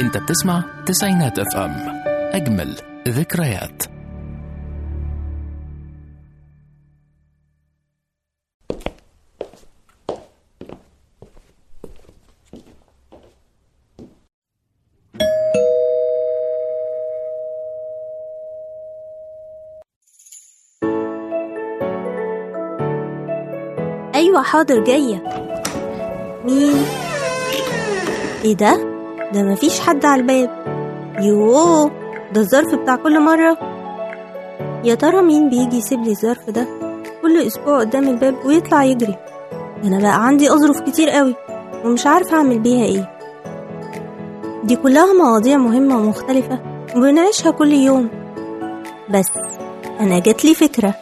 انت بتسمع تسعينات اف ام اجمل ذكريات أيوة حاضر جاية مين؟ ايه ده؟ ده مفيش حد على الباب يوه ده الظرف بتاع كل مرة يا ترى مين بيجي يسيب لي الظرف ده كل أسبوع قدام الباب ويطلع يجري ده أنا بقى عندي أظرف كتير قوي ومش عارفة أعمل بيها إيه دي كلها مواضيع مهمة ومختلفة وبنعيشها كل يوم بس أنا جاتلي فكرة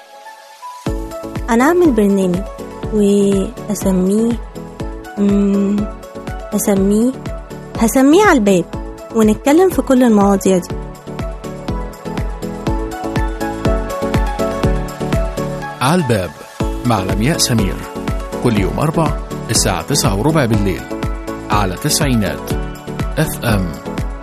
أنا أعمل برنامج وأسميه مم، أسميه هسميه على الباب ونتكلم في كل المواضيع دي على الباب مع لمياء سمير كل يوم أربع الساعة تسعة وربع بالليل على تسعينات اف ام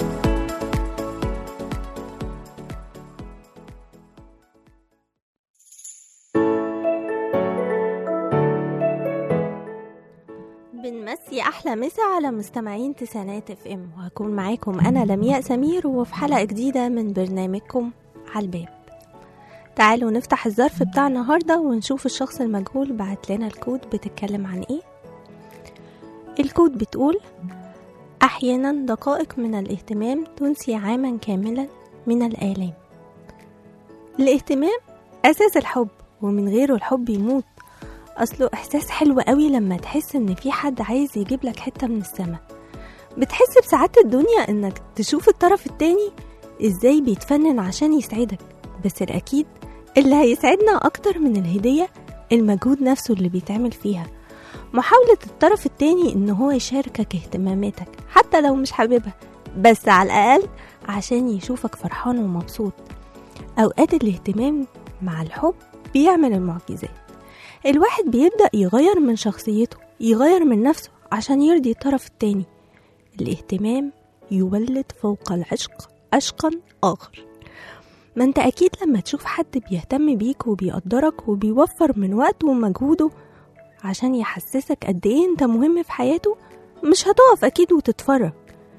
بنمسي أحلى مسا على مستمعين تسعينات اف ام وهكون معاكم أنا لمياء سمير وفي حلقة جديدة من برنامجكم على الباب تعالوا نفتح الظرف بتاع النهاردة ونشوف الشخص المجهول بعت لنا الكود بتتكلم عن ايه الكود بتقول أحيانا دقائق من الاهتمام تنسي عاما كاملا من الآلام الاهتمام أساس الحب ومن غيره الحب يموت أصله إحساس حلو قوي لما تحس إن في حد عايز يجيب لك حتة من السما بتحس بسعادة الدنيا إنك تشوف الطرف التاني إزاي بيتفنن عشان يسعدك بس الأكيد اللي هيسعدنا أكتر من الهدية المجهود نفسه اللي بيتعمل فيها محاولة الطرف التاني إن هو يشاركك اهتماماتك حتى لو مش حاببها بس على الأقل عشان يشوفك فرحان ومبسوط أوقات الاهتمام مع الحب بيعمل المعجزات الواحد بيبدأ يغير من شخصيته يغير من نفسه عشان يرضي الطرف التاني الاهتمام يولد فوق العشق عشقا آخر ما انت أكيد لما تشوف حد بيهتم بيك وبيقدرك وبيوفر من وقته ومجهوده عشان يحسسك قد ايه انت مهم في حياته مش هتقف أكيد وتتفرج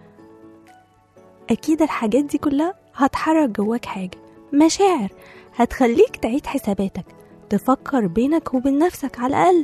أكيد الحاجات دي كلها هتحرك جواك حاجة مشاعر هتخليك تعيد حساباتك تفكر بينك وبين نفسك على الأقل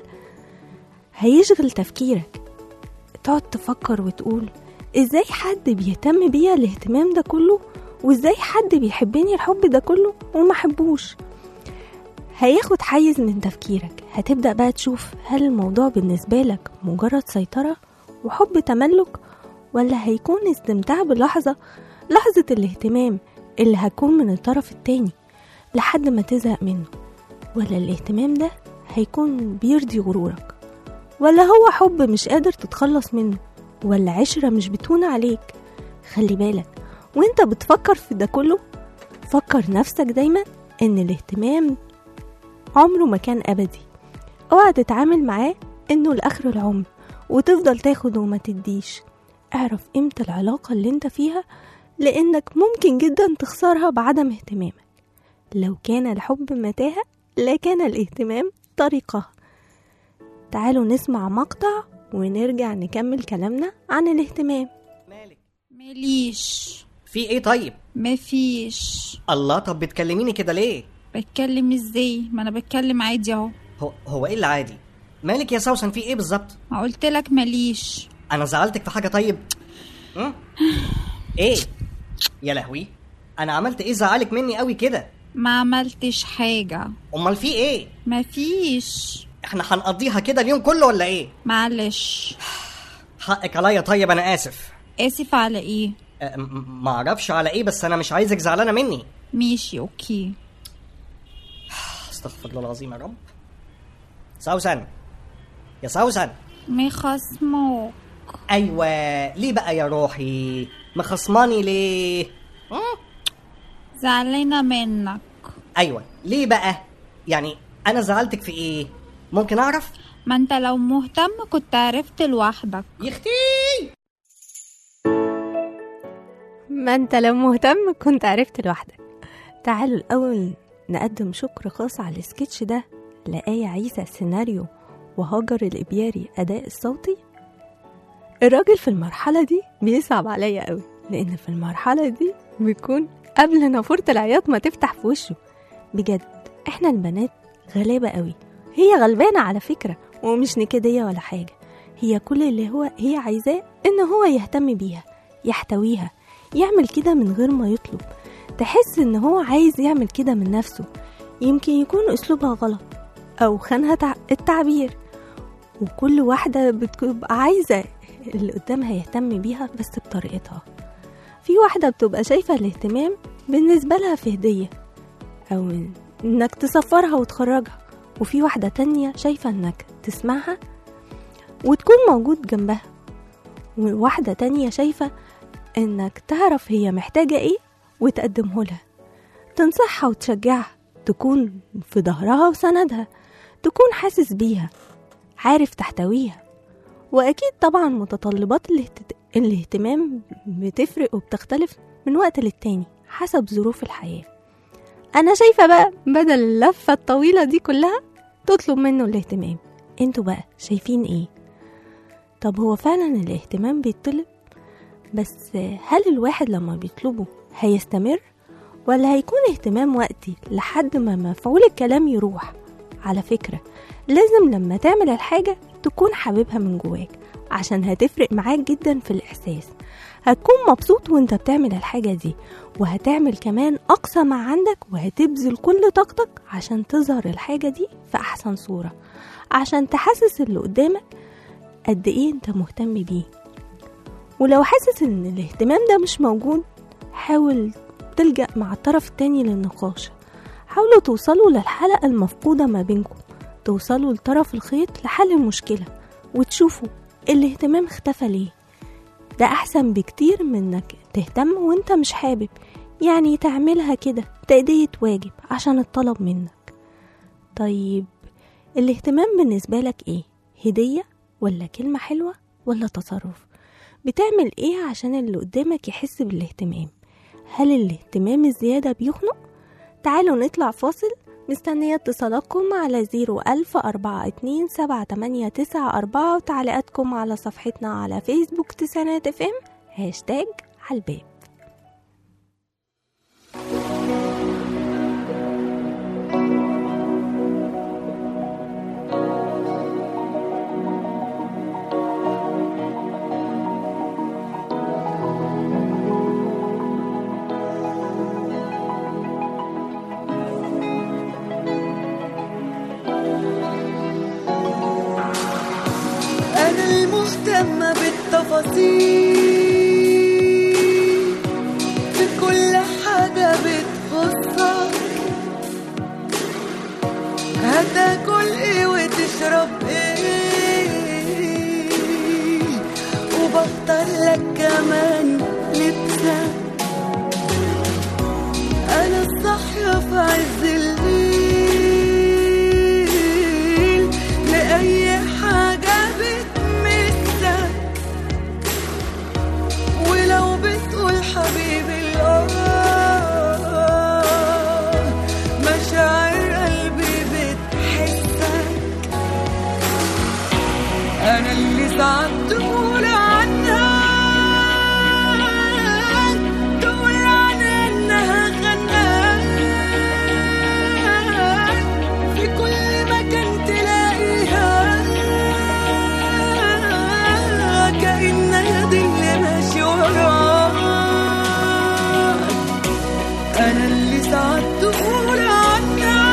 هيشغل تفكيرك تقعد تفكر وتقول ازاي حد بيهتم بيا الاهتمام ده كله وازاي حد بيحبني الحب ده كله وما حبوش هياخد حيز من تفكيرك هتبدأ بقى تشوف هل الموضوع بالنسبة لك مجرد سيطرة وحب تملك ولا هيكون استمتاع بلحظة لحظة الاهتمام اللي هتكون من الطرف التاني لحد ما تزهق منه ولا الاهتمام ده هيكون بيرضي غرورك ولا هو حب مش قادر تتخلص منه ولا عشرة مش بتهون عليك خلي بالك وانت بتفكر في ده كله فكر نفسك دايما ان الاهتمام عمره ما كان ابدي اوعى تتعامل معاه انه لاخر العمر وتفضل تاخد وما تديش اعرف قيمة العلاقة اللي انت فيها لانك ممكن جدا تخسرها بعدم اهتمامك لو كان الحب متاهة لكان الاهتمام طريقة تعالوا نسمع مقطع ونرجع نكمل كلامنا عن الاهتمام مالك ماليش في ايه طيب مفيش الله طب بتكلميني كده ليه بتكلم ازاي ما انا بتكلم عادي اهو هو, هو ايه اللي عادي مالك يا سوسن في ايه بالظبط ما قلت لك ماليش انا زعلتك في حاجه طيب م? ايه يا لهوي انا عملت ايه زعلك مني قوي كده ما عملتش حاجة امال في ايه مفيش احنا هنقضيها كده اليوم كله ولا ايه معلش حقك عليا طيب انا اسف اسف على ايه أه م- ما اعرفش على ايه بس انا مش عايزك زعلانه مني ماشي اوكي استغفر الله العظيم يا رب سوسن يا سوسن مخصموك ايوه ليه بقى يا روحي مخصماني ليه م? زعلانة منك ايوه ليه بقى يعني انا زعلتك في ايه ممكن اعرف ما انت لو مهتم كنت عرفت لوحدك يختي ما انت لو مهتم كنت عرفت لوحدك تعالوا الأول نقدم شكر خاص على السكتش ده لآية عيسى سيناريو وهاجر الإبياري أداء الصوتي الراجل في المرحلة دي بيصعب عليا قوي لأن في المرحلة دي بيكون قبل نافورة العياط ما تفتح في وشه بجد احنا البنات غلابة قوي هي غلبانة على فكرة ومش نكدية ولا حاجة هي كل اللي هو هي عايزاه ان هو يهتم بيها يحتويها يعمل كده من غير ما يطلب تحس ان هو عايز يعمل كده من نفسه يمكن يكون اسلوبها غلط او خانها تع- التعبير وكل واحدة بتبقى عايزة اللي قدامها يهتم بيها بس بطريقتها في واحدة بتبقى شايفة الاهتمام بالنسبة لها في هدية أو إنك تسفرها وتخرجها وفي واحدة تانية شايفة إنك تسمعها وتكون موجود جنبها وواحدة تانية شايفة إنك تعرف هي محتاجة إيه وتقدمه لها تنصحها وتشجعها تكون في ظهرها وسندها تكون حاسس بيها عارف تحتويها وأكيد طبعا متطلبات الاهت- الاهتمام بتفرق وبتختلف من وقت للتاني حسب ظروف الحياة أنا شايفة بقى بدل اللفة الطويلة دي كلها تطلب منه الاهتمام انتوا بقى شايفين ايه طب هو فعلا الاهتمام بيطلب بس هل الواحد لما بيطلبه هيستمر ولا هيكون اهتمام وقتي لحد ما مفعول الكلام يروح على فكرة لازم لما تعمل الحاجة تكون حاببها من جواك عشان هتفرق معاك جدا في الإحساس هتكون مبسوط وانت بتعمل الحاجة دي وهتعمل كمان أقصى ما عندك وهتبذل كل طاقتك عشان تظهر الحاجة دي في أحسن صورة عشان تحسس اللي قدامك قد إيه انت مهتم بيه ولو حاسس ان الاهتمام ده مش موجود حاول تلجأ مع الطرف التاني للنقاش حاولوا توصلوا للحلقة المفقودة ما بينكم توصلوا لطرف الخيط لحل المشكلة وتشوفوا الاهتمام اختفى ليه ده أحسن بكتير من إنك تهتم وإنت مش حابب يعني تعملها كده تأدية واجب عشان الطلب منك طيب الاهتمام بالنسبة لك إيه؟ هدية ولا كلمة حلوة ولا تصرف؟ بتعمل إيه عشان اللي قدامك يحس بالاهتمام؟ هل الاهتمام الزيادة بيخنق؟ تعالوا نطلع فاصل مستنية اتصالاتكم على زيرو ألف أربعة اتنين سبعة تمانية تسعة أربعة وتعليقاتكم على صفحتنا على فيسبوك تسعينات اف ام هاشتاج على الباب أنا المهتمة بالتفاصيل في كل حاجة بتخصك هتاكل ايه وتشرب ايه وبختار لك كمان لبسك أنا الصاحية في عز الليل لأي حاجة بتمسك ولو بتقول حبيبي الآه مشاعر قلبي بتحسك أنا اللي ساعات تقول عنها تقول عنها إنها غناك في كل مكان تلاقيها كأنها دي اللي ماشي وراك أنا اللي ساعات تقول عنها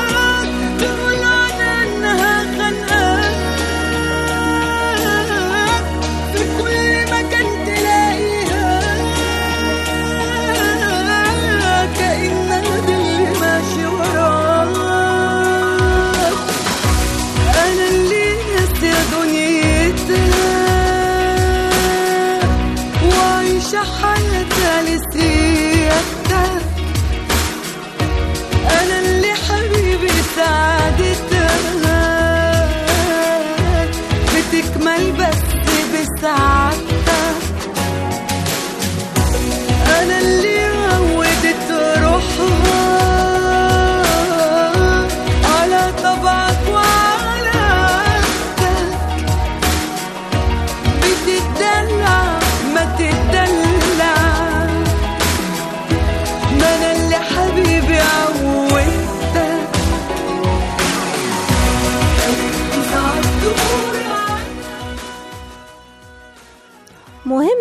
تقول عنها إنها خانقاك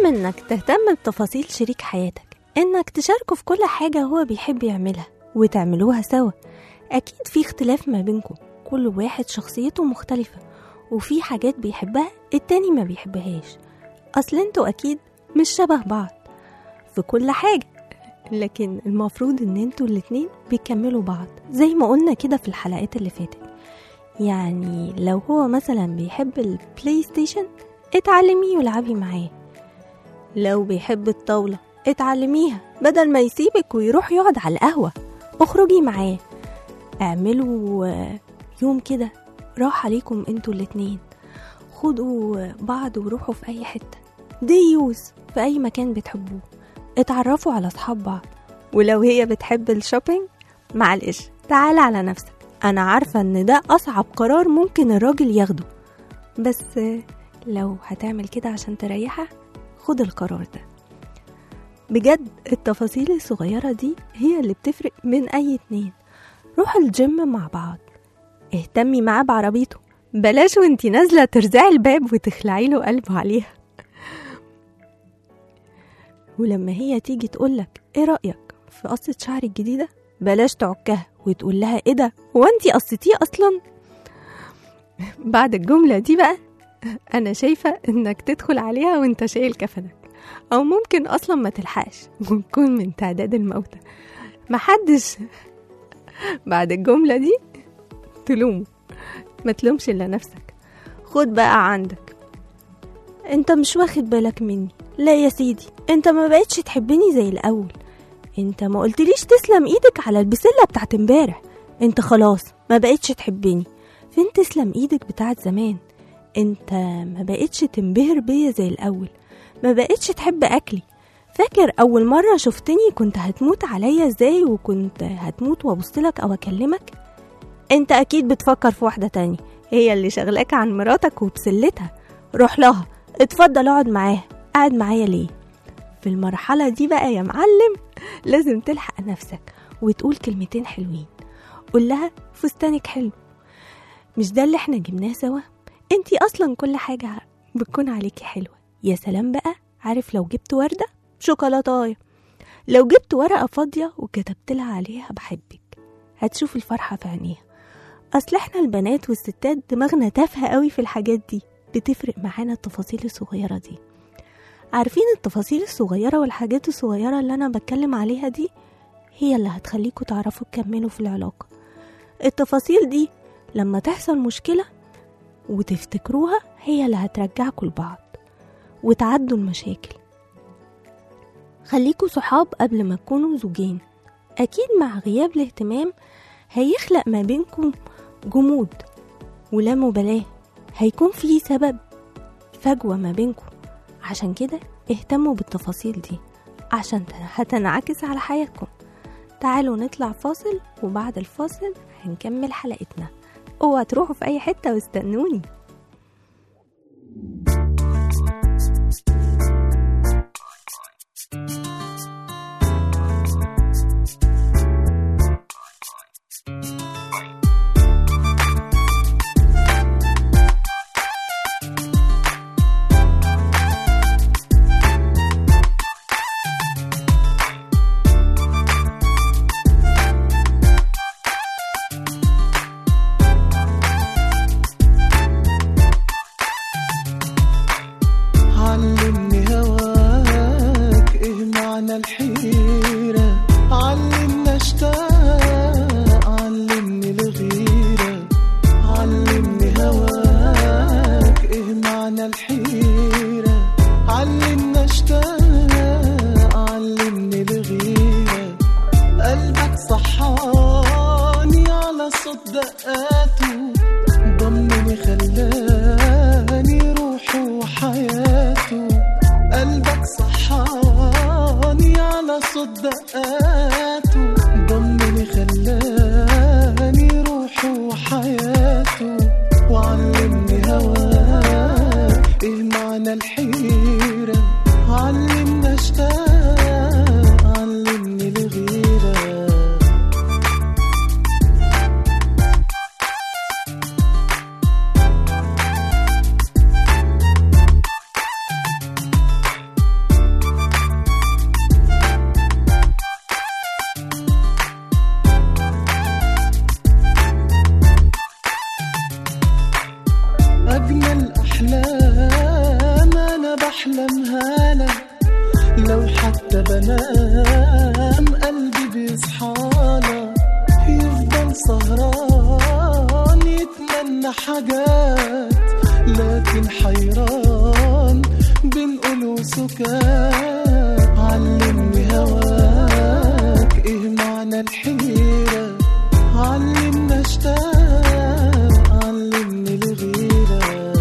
انك تهتم بتفاصيل شريك حياتك انك تشاركه في كل حاجة هو بيحب يعملها وتعملوها سوا اكيد في اختلاف ما بينكم كل واحد شخصيته مختلفة وفي حاجات بيحبها التاني ما بيحبهاش اصل انتوا اكيد مش شبه بعض في كل حاجة لكن المفروض ان انتوا الاتنين بيكملوا بعض زي ما قلنا كده في الحلقات اللي فاتت يعني لو هو مثلا بيحب البلاي ستيشن اتعلميه والعبي معاه لو بيحب الطاولة اتعلميها بدل ما يسيبك ويروح يقعد على القهوة اخرجي معاه اعملوا آه، يوم كده راح عليكم انتوا الاتنين خدوا بعض وروحوا في اي حتة ديوز في اي مكان بتحبوه اتعرفوا على اصحاب بعض ولو هي بتحب الشوبينج معلش تعال على نفسك انا عارفة ان ده اصعب قرار ممكن الراجل ياخده بس آه، لو هتعمل كده عشان تريحها خد القرار ده بجد التفاصيل الصغيرة دي هي اللي بتفرق من أي اتنين روحوا الجيم مع بعض اهتمي معاه بعربيته بلاش وانتي نازلة ترزعي الباب وتخلعي له قلبه عليها ولما هي تيجي تقولك ايه رأيك في قصة شعري الجديدة بلاش تعكها وتقول لها ايه ده هو انتي قصتيه اصلا بعد الجملة دي بقى انا شايفة انك تدخل عليها وانت شايل كفنك او ممكن اصلا ما تلحقش ونكون من تعداد الموتى محدش بعد الجملة دي تلومه ما تلومش الا نفسك خد بقى عندك انت مش واخد بالك مني لا يا سيدي انت ما بقتش تحبني زي الاول انت ما قلتليش تسلم ايدك على البسلة بتاعت امبارح انت خلاص ما بقتش تحبني فين تسلم ايدك بتاعت زمان انت ما بقتش تنبهر بيا زي الاول ما بقتش تحب اكلي فاكر اول مره شفتني كنت هتموت عليا ازاي وكنت هتموت وابصلك او اكلمك انت اكيد بتفكر في واحده تانية هي اللي شغلاك عن مراتك وبسلتها روح لها اتفضل اقعد معاها قاعد معايا ليه في المرحله دي بقى يا معلم لازم تلحق نفسك وتقول كلمتين حلوين قول لها فستانك حلو مش ده اللي احنا جبناه سوا انتي اصلا كل حاجه بتكون عليكي حلوه يا سلام بقى عارف لو جبت ورده شوكولاتايه لو جبت ورقه فاضيه وكتبت لها عليها بحبك هتشوف الفرحه في عينيها اصل احنا البنات والستات دماغنا تافهه قوي في الحاجات دي بتفرق معانا التفاصيل الصغيره دي عارفين التفاصيل الصغيره والحاجات الصغيره اللي انا بتكلم عليها دي هي اللي هتخليكوا تعرفوا تكملوا في العلاقه التفاصيل دي لما تحصل مشكله وتفتكروها هي اللي هترجعكوا لبعض وتعدوا المشاكل خليكوا صحاب قبل ما تكونوا زوجين أكيد مع غياب الاهتمام هيخلق ما بينكم جمود ولا مبالاة هيكون في سبب فجوة ما بينكم عشان كده اهتموا بالتفاصيل دي عشان هتنعكس على حياتكم تعالوا نطلع فاصل وبعد الفاصل هنكمل حلقتنا اوعى تروحوا في اي حتة واستنوني علمني هواك ايه معنى الحيرة علمنا اشتاق علمني الغيرة علمني هواك ايه معنى الحيرة علمنا اشتاق علمني الغيرة قلبك صحاني على صوت دقاته ضمني خلاني روحه وحياته قلبك صحاني على صوت دقاته ضمني خلاني روحه وحياته وعلمني هواك ايه معنى الحيرة علمنا اشتاق علمني الغيره أجمل أحلام أنا بحلمها لك لو حتى بنام قلبي بيصحالك يفضل سهران يتمنى حاجات لكن حيران بنقول وسكات علمني هواك ايه معنى الحيرة علمنا اشتاق علمني الغيرة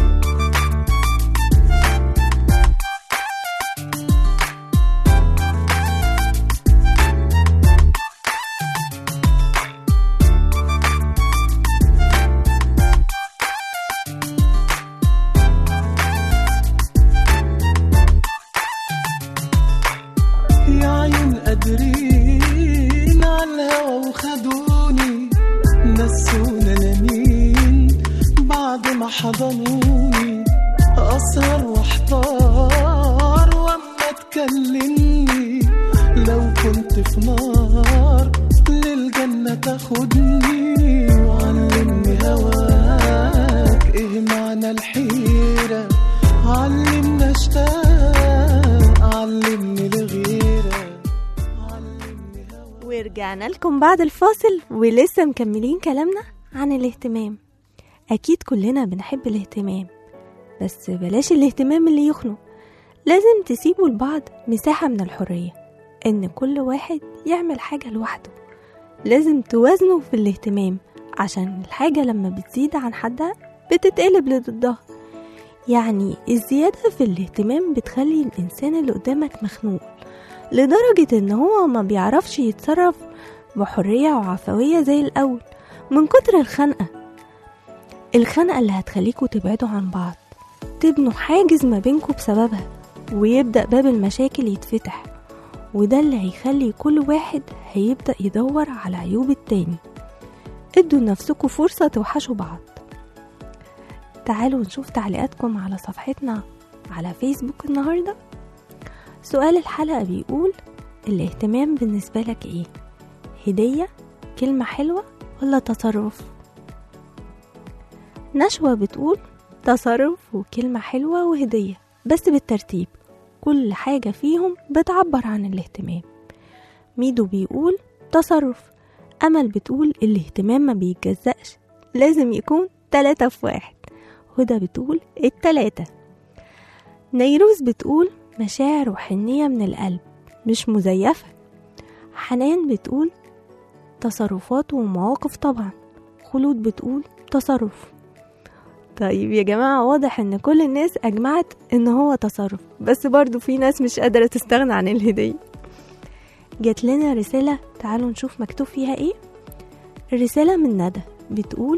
يا عيون قادرين على الهوا وخدوني نسونا لمين بعد ما حضنوني أسهر واحتار واما تكلمني لو كنت في نار للجنة تاخدني وعلمني هواك ايه معنى الحيرة علمنا اشتاق علمني الغيرة علمني هواك ورجعنا لكم بعد الفاصل ولسه مكملين كلامنا عن الاهتمام أكيد كلنا بنحب الاهتمام بس بلاش الاهتمام اللي يخنق لازم تسيبوا لبعض مساحة من الحرية إن كل واحد يعمل حاجة لوحده لازم توازنوا في الاهتمام عشان الحاجة لما بتزيد عن حدها بتتقلب لضدها يعني الزيادة في الاهتمام بتخلي الإنسان اللي قدامك مخنوق لدرجة إن هو ما بيعرفش يتصرف بحرية وعفوية زي الأول من كتر الخنقة الخنقة اللي هتخليكوا تبعدوا عن بعض تبنوا حاجز ما بينكوا بسببها ويبدأ باب المشاكل يتفتح وده اللي هيخلي كل واحد هيبدأ يدور على عيوب التاني ادوا لنفسكوا فرصة توحشوا بعض تعالوا نشوف تعليقاتكم على صفحتنا على فيسبوك النهاردة سؤال الحلقة بيقول الاهتمام بالنسبة لك ايه هدية كلمة حلوة ولا تصرف نشوى بتقول تصرف وكلمة حلوة وهدية بس بالترتيب كل حاجة فيهم بتعبر عن الاهتمام ميدو بيقول تصرف أمل بتقول الاهتمام ما بيتجزأش لازم يكون تلاتة في واحد هدى بتقول التلاتة نيروز بتقول مشاعر وحنية من القلب مش مزيفة حنان بتقول تصرفات ومواقف طبعا خلود بتقول تصرف طيب يا جماعة واضح ان كل الناس اجمعت ان هو تصرف بس برضو في ناس مش قادرة تستغنى عن الهدية جات لنا رسالة تعالوا نشوف مكتوب فيها ايه الرسالة من ندى بتقول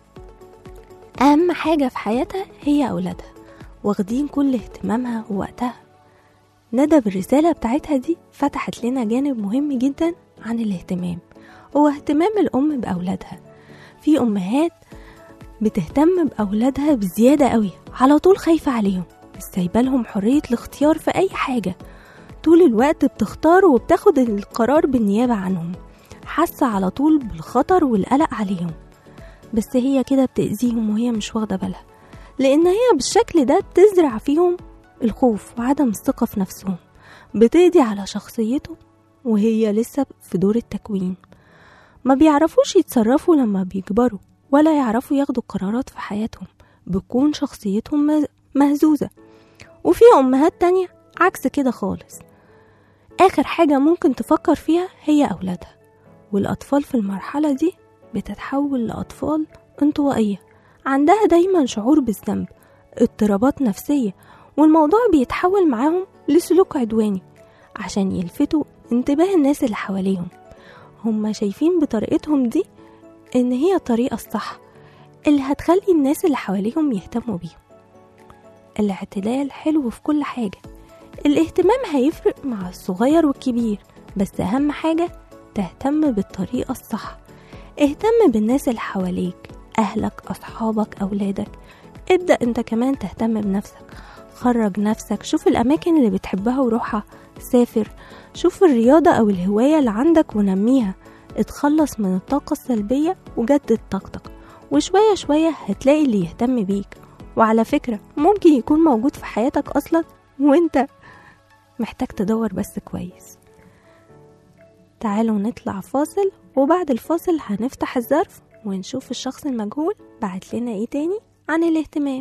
أهم حاجة في حياتها هي أولادها واخدين كل اهتمامها ووقتها ندى بالرسالة بتاعتها دي فتحت لنا جانب مهم جدا عن الاهتمام هو اهتمام الأم بأولادها في أمهات بتهتم بأولادها بزيادة قوي على طول خايفة عليهم مش سايبة لهم حرية الاختيار في أي حاجة طول الوقت بتختار وبتاخد القرار بالنيابة عنهم حاسة على طول بالخطر والقلق عليهم بس هي كده بتأذيهم وهي مش واخدة بالها لأن هي بالشكل ده بتزرع فيهم الخوف وعدم الثقة في نفسهم بتقضي على شخصيته وهي لسه في دور التكوين ما بيعرفوش يتصرفوا لما بيكبروا ولا يعرفوا ياخدوا قرارات في حياتهم بتكون شخصيتهم مه- مهزوزة وفي أمهات تانية عكس كده خالص آخر حاجة ممكن تفكر فيها هي أولادها والأطفال في المرحلة دي بتتحول لأطفال انطوائية عندها دايما شعور بالذنب اضطرابات نفسية والموضوع بيتحول معاهم لسلوك عدواني عشان يلفتوا انتباه الناس اللي حواليهم هما شايفين بطريقتهم دي ان هي الطريقة الصح اللي هتخلي الناس اللي حواليهم يهتموا بيهم الاعتدال حلو في كل حاجة الاهتمام هيفرق مع الصغير والكبير بس أهم حاجة تهتم بالطريقة الصح اهتم بالناس اللي حواليك أهلك أصحابك أولادك ابدأ انت كمان تهتم بنفسك خرج نفسك شوف الأماكن اللي بتحبها وروحها سافر شوف الرياضة أو الهواية اللي عندك ونميها اتخلص من الطاقة السلبية وجدد طاقتك وشوية شوية هتلاقي اللي يهتم بيك وعلى فكرة ممكن يكون موجود في حياتك أصلا وانت محتاج تدور بس كويس تعالوا نطلع فاصل وبعد الفاصل هنفتح الظرف ونشوف الشخص المجهول بعت لنا ايه تاني عن الاهتمام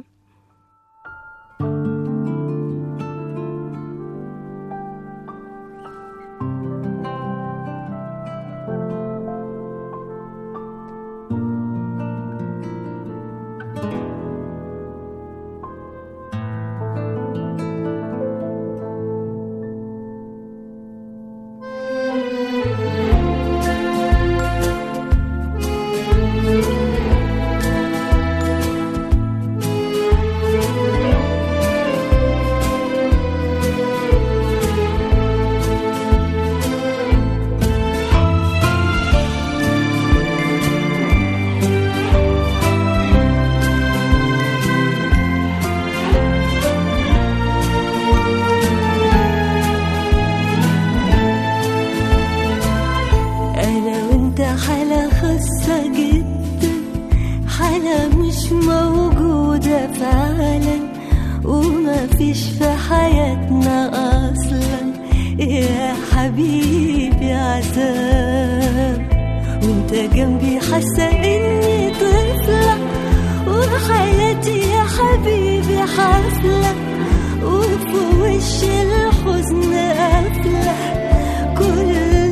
أنا وأنت حالة خاصة جدا حالة مش موجودة فعلا وما فيش في حياتنا أصلا يا حبيبي عذاب وانت جنبي حاسة إني طفلة وحياتي يا حبيبي حفلة وفي وش الحزن قافلة كل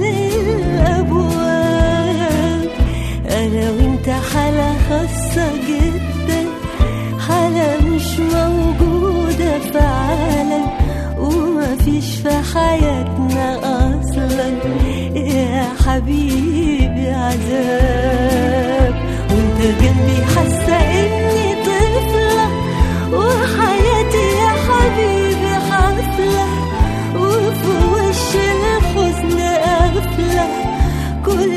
الأبواب أنا وأنت حالة خاصة جدا حالة مش موجودة فعلا وما فيش في حياتنا أصلا يا حبيبي عذاب وانت جنبي حاسة إني طفلة وحياتي يا حبيبي حفلة وفي وش الحزن قافلة كل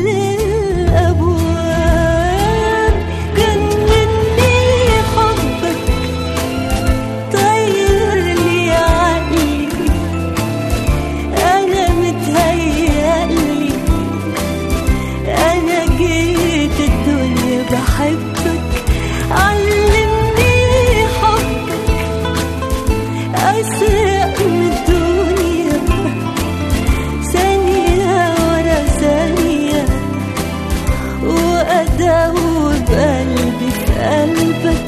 الأبواب جنني حبك طير لي عقلي أنا متهيألي أنا جيت الدنيا بحبك علمني حبك أسرق من الدنيا ثانية ورا ثانية وأدوب قلبي في قلبك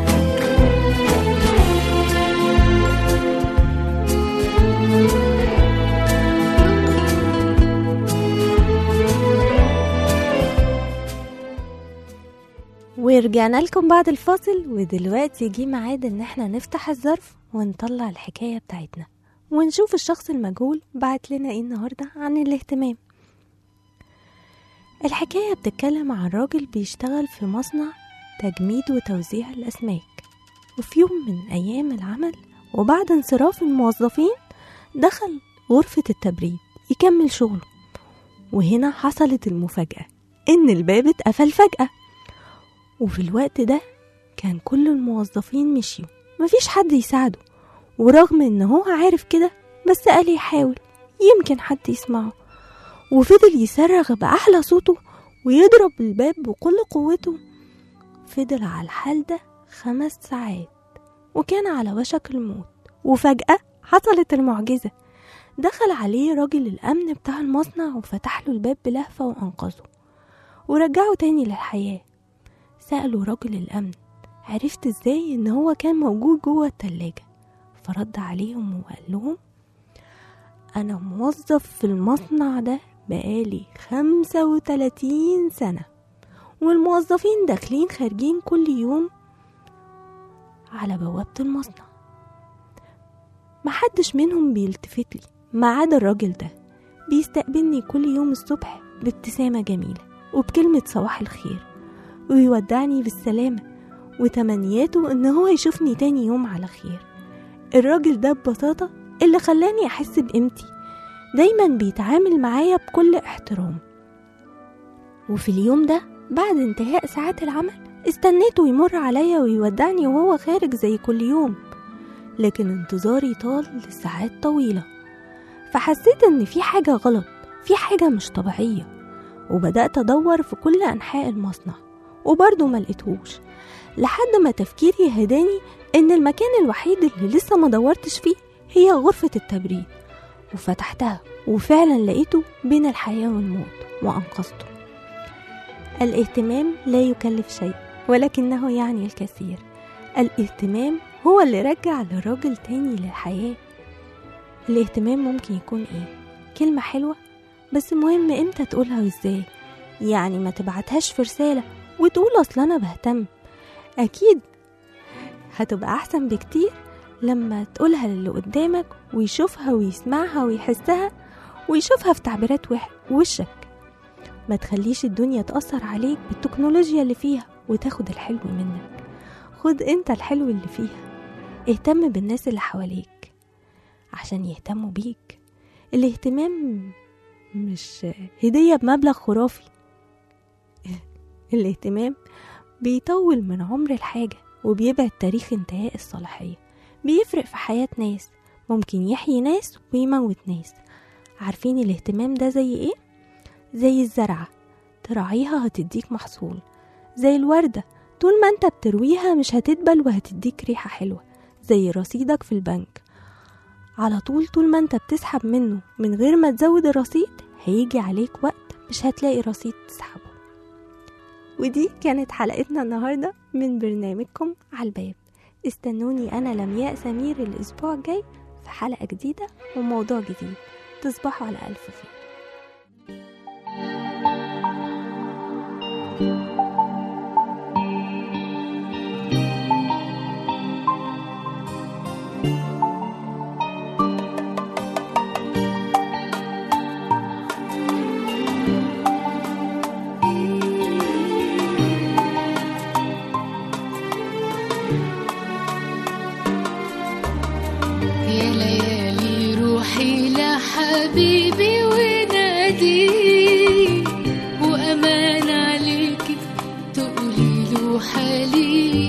ورجعنا لكم بعد الفاصل ودلوقتي جه ميعاد ان احنا نفتح الظرف ونطلع الحكاية بتاعتنا ونشوف الشخص المجهول بعت لنا ايه النهاردة عن الاهتمام الحكاية بتتكلم عن راجل بيشتغل في مصنع تجميد وتوزيع الأسماك وفي يوم من أيام العمل وبعد انصراف الموظفين دخل غرفة التبريد يكمل شغله وهنا حصلت المفاجأة إن الباب اتقفل فجأة وفي الوقت ده كان كل الموظفين مشيوا مفيش حد يساعده ورغم ان هو عارف كده بس قال يحاول يمكن حد يسمعه وفضل يصرخ بأحلى صوته ويضرب الباب بكل قوته فضل على الحال ده خمس ساعات وكان على وشك الموت وفجأة حصلت المعجزة دخل عليه راجل الأمن بتاع المصنع وفتح له الباب بلهفة وأنقذه ورجعه تاني للحياة سألوا راجل الأمن عرفت ازاي ان هو كان موجود جوه التلاجة فرد عليهم وقال لهم أنا موظف في المصنع ده بقالي خمسة وتلاتين سنة والموظفين داخلين خارجين كل يوم على بوابة المصنع محدش منهم بيلتفت لي ما عدا الراجل ده بيستقبلني كل يوم الصبح بابتسامة جميلة وبكلمة صباح الخير ويودعني بالسلامة وتمنياته ان هو يشوفني تاني يوم على خير الراجل ده ببساطة اللي خلاني أحس بقيمتي دايما بيتعامل معايا بكل احترام وفي اليوم ده بعد انتهاء ساعات العمل استنيته يمر عليا ويودعني وهو خارج زي كل يوم لكن انتظاري طال لساعات طويلة فحسيت ان في حاجة غلط في حاجة مش طبيعية وبدأت أدور في كل أنحاء المصنع وبرضه ما لقيتهوش لحد ما تفكيري هداني إن المكان الوحيد اللي لسه ما دورتش فيه هي غرفة التبريد وفتحتها وفعلا لقيته بين الحياة والموت وأنقذته الاهتمام لا يكلف شيء ولكنه يعني الكثير الاهتمام هو اللي رجع للراجل تاني للحياة الاهتمام ممكن يكون ايه كلمة حلوة بس مهم امتى تقولها وازاي يعني ما تبعتهاش في رسالة وتقول اصل انا بهتم اكيد هتبقى احسن بكتير لما تقولها للي قدامك ويشوفها ويسمعها ويحسها ويشوفها في تعبيرات وح- وشك ما تخليش الدنيا تأثر عليك بالتكنولوجيا اللي فيها وتاخد الحلو منك خد انت الحلو اللي فيها اهتم بالناس اللي حواليك عشان يهتموا بيك الاهتمام مش هدية بمبلغ خرافي الاهتمام بيطول من عمر الحاجة وبيبعد تاريخ انتهاء الصلاحية بيفرق في حياة ناس ممكن يحيي ناس ويموت ناس عارفين الاهتمام ده زي ايه؟ زي الزرعة تراعيها هتديك محصول زي الوردة طول ما انت بترويها مش هتدبل وهتديك ريحة حلوة زي رصيدك في البنك على طول طول ما انت بتسحب منه من غير ما تزود الرصيد هيجي عليك وقت مش هتلاقي رصيد تسحبه ودي كانت حلقتنا النهاردة من برنامجكم على الباب استنوني أنا لمياء سمير الأسبوع الجاي في حلقة جديدة وموضوع جديد تصبحوا على ألف خير يا ليالي روحي لحبيبي ونادي وأمان عليكي تقولي له حالي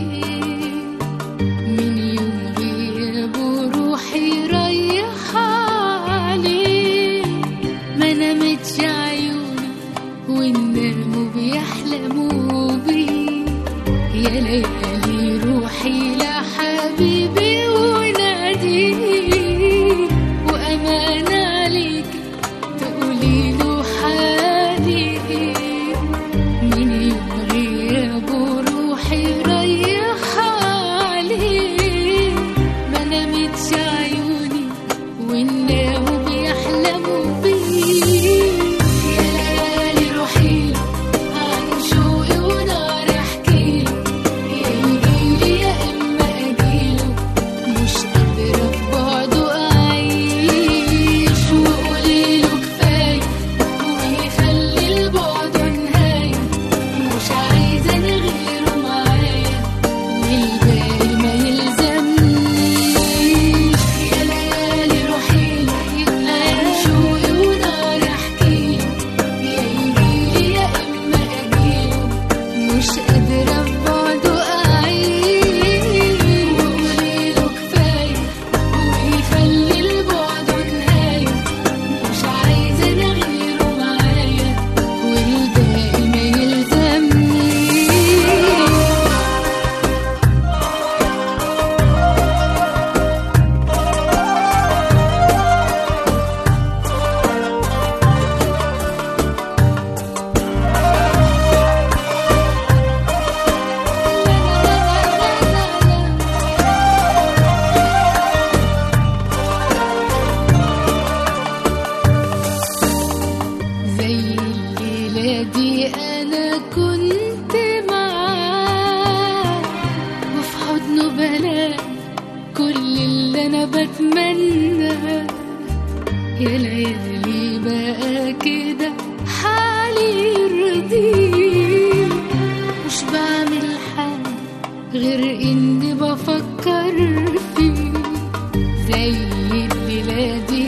من يوم غيابه روحي رايحة عليه ما نامتش عيوني والناموا بيحلموا بيه يا ليالي روحي لحبيبي ونادي وأمان عليك تقولي له حالي من يوم غيابه روحي رايحة عليه ما نامتش عيوني والناو بيحلموا بيه يا ليالي روحي عن شوقي ونار احكيله يا يجيلي يا اما اجيله مش قادرة في بعده اعيش وقوليله كفاية ويخلي البعد نهاية مش عايزة انا غيره معايا والباقي ما يلزمنيش يا ليالي روحي عن شوقي ونار احكيله يا يجيلي يا اما اجيله مش قادرة في بعده أعيش وقوليله كفاية ويخلي البعد نهاية مش عايزة أنا غيره معايا والباقي ما يلزمنيش زي الليلة دي أنا كنت معاه وفي حضنه بلاقي كل اللي أنا بتمناه يا ليالي بقى كده حالي يرضيه مش بعمل حاجة غير إني بفكر فيه زي الليلة دي